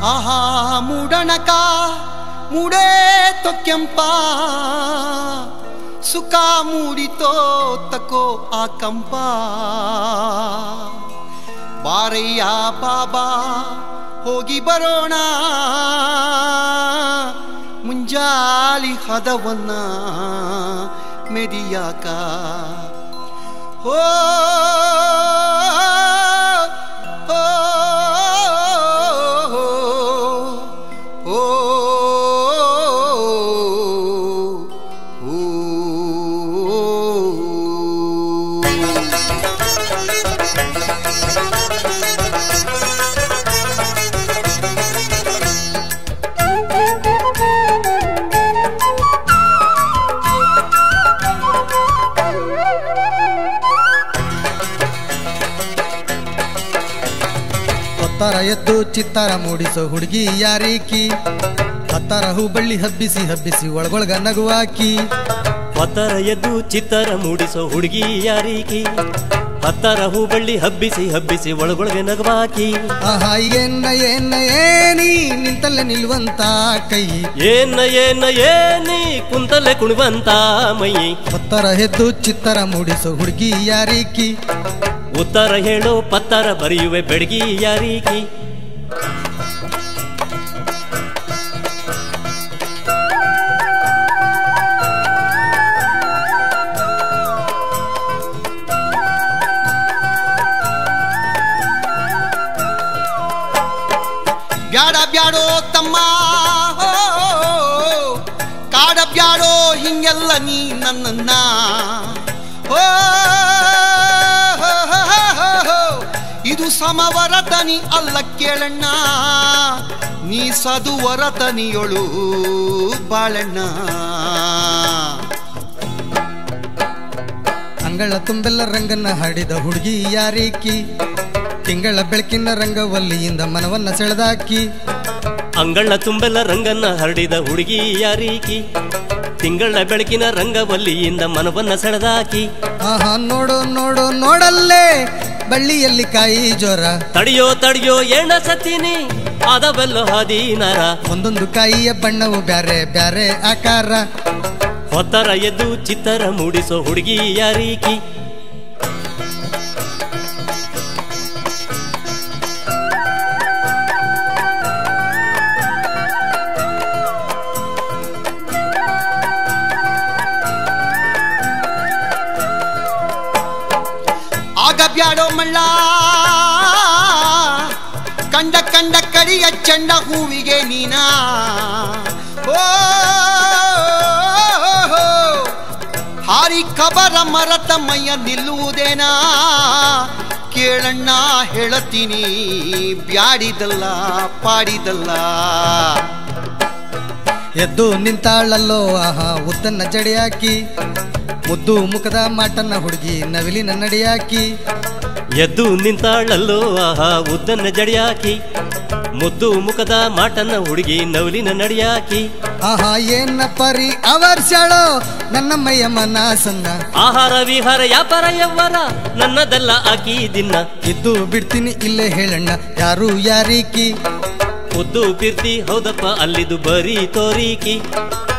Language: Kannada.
ಆಹಾ ಮೂಡಣಕ ಮೂಡೇ ಕೆಂಪ ಸುಖ ಮೂಡಿತೋ ತಕೋ ಆ ಕಂಪ ಬಾರಯ್ಯ ಬಾಬಾ ಹೋಗಿ ಬರೋಣ ಮುಂಜಾಲಿ ಹದವನ್ನ ಮೆದಿಯಾಕ ಓ ಓ, ಓ, ಓ. ಹೊತ್ತಾರ ಎದ್ದು ಚಿತ್ತಾರ ಮೂಡಿಸೋ ಹುಡುಗಿ ಯಾರೀಕಿ ಹತ್ತಾರ ಹೂ ಬಳ್ಳಿ ಹಬ್ಬಿಸಿ ಹಬ್ಬಿಸಿ ಒಳಗೊಳಗ ನಗುವಾಕಿ ಹೊತ್ತರ ಎದ್ದು ಚಿತ್ತರ ಮೂಡಿಸೋ ಹುಡುಗಿ ಯಾರೀಕಿ ಹತ್ತರ ಹೂಬಳ್ಳಿ ಹಬ್ಬಿಸಿ ಹಬ್ಬಿಸಿ ಒಳಗೊಳಗೆ ನಗವಾಕಿ ಆಹಾ ಏನ ಏನ ಏನಿ ನಿಂತಲ್ಲೇ ನಿಲ್ವಂತ ಕೈ ಏನ ಏನ ಏನಿ ಕುಂತಲೆ ಕುಣಿವಂತ ಮೈ ಹೊತ್ತಾರ ಎದ್ದು ಚಿತ್ತಾರ ಮೂಡಿಸೋ ಹುಡುಗಿ ಯಾರೀಕಿ ಉತ್ತರ ಹೇಳೋ ಪತ್ತರ ಬರೆಯುವೆ ಬೆಡಗಿ ಯಾರೀಕಿ ಬ್ಯಾಡ ಬ್ಯಾಡೋ ತಮ್ಮ ಹೋ, ಕಾಡ ಬ್ಯಾಡೋ ಹಿಂಗೆಲ್ಲ ನೀ ನನ್ನನ್ನ ಹೋ, ಹೋ, ಹೋ, ಹೋ, ಹೋ. ಇದು ಸಮವರತನಿ ಅಲ್ಲ ಕೇಳಣ್ಣ ನೀ ಸದುವರತನಿಯೊಳು ಬಾಳಣ್ಣ ಅಂಗಳ ತುಂಬೆಲ್ಲ ರಂಗನ್ನ ಹಾಡಿದ ಹುಡುಗಿ ಯಾರೀಕಿ ತಿಂಗಳ ಬೆಳಕಿನ ರಂಗವಲ್ಲಿಯಿಂದ ಮನವನ್ನ ಸೆಳೆದಾಕಿ ಅಂಗಳ ತುಂಬೆಲ್ಲ ರಂಗನ್ನ ಹರಡಿದ ಹುಡುಗಿ ಯಾರೀಕಿ ತಿಂಗಳ ಬೆಳಕಿನ ರಂಗವಲ್ಲಿಯಿಂದ ಮನವನ್ನ ಸೆಳೆದಾಕಿ ಆಹಾ ನೋಡು ನೋಡು ನೋಡಲ್ಲೇ ಬಳ್ಳಿಯಲ್ಲಿ ಕಾಯಿ ಜ್ವರ ತಡಿಯೋ ತಡಿಯೋ ಎಣ್ಣ ಸತ್ತೀನಿ ಅದವೆಲ್ಲ ಹಾದೀನರ ಒಂದೊಂದು ಕಾಯಿಯ ಬಣ್ಣವು ಬ್ಯಾರೆ ಬ್ಯಾರೆ ಆಕಾರ ಹೊತ್ತರ ಎದ್ದು ಚಿತ್ತರ ಮೂಡಿಸೋ ಹುಡುಗಿ ಯಾರೀಕಿ ಆಗ ಬ್ಯಾಡೋ ಮಳ್ಳ ಕಂಡ ಕಂಡ ಕಡಿಯ ಚಂಡ ಹೂವಿಗೆ ನೀನ ಓ ಹಾರಿ ಕಬರ ಮರತ ಮೈಯ ನಿಲ್ಲುವುದೇನಾ ಕೇಳಣ್ಣ ಹೇಳತೀನಿ ಬ್ಯಾಡಿದಲ್ಲ ಪಾಡಿದಲ್ಲ ಎದ್ದು ನಿಂತಾಳಲ್ಲೋ ಆಹಾ ಉದ್ದನ್ನ ಜಡಿಯಾಕಿ ಮುದ್ದು ಮುಖದ ಮಾಟನ್ನ ಹುಡುಗಿ ನವಿಲಿನ ನಡಿಯಾಕಿ ಎದ್ದು ನಿಂತಾಳಲ್ಲೋ ಆಹಾ ಉದ್ದನ್ನ ಜಡಿಯಾಕಿ ಮುದ್ದು ಮುಖದ ಮಾಟನ್ನ ಹುಡುಗಿ ನವಲಿನ ನಡಿಯಾಕಿ ಆಹಾ ಏನ ಪರಿ ಅವರ್ಷಾಳೋ ನನ್ನ ಮೈಯ ಮನಸನ್ನ ಆಹಾರ ವಿಹಾರ ವ್ಯಾಪಾರ ಯವ್ವರ ನನ್ನದೆಲ್ಲ ಆಕಿ ದಿನ ಇದ್ದು ಬಿಡ್ತೀನಿ ಇಲ್ಲೇ ಹೇಳಣ್ಣ ಯಾರು ಯಾರೀಕಿ ಉದ್ದು ಪಿರ್ತಿ ಹೌದಪ್ಪ ಅಲ್ಲಿದು ಬರೀ ತೋರಿಕಿ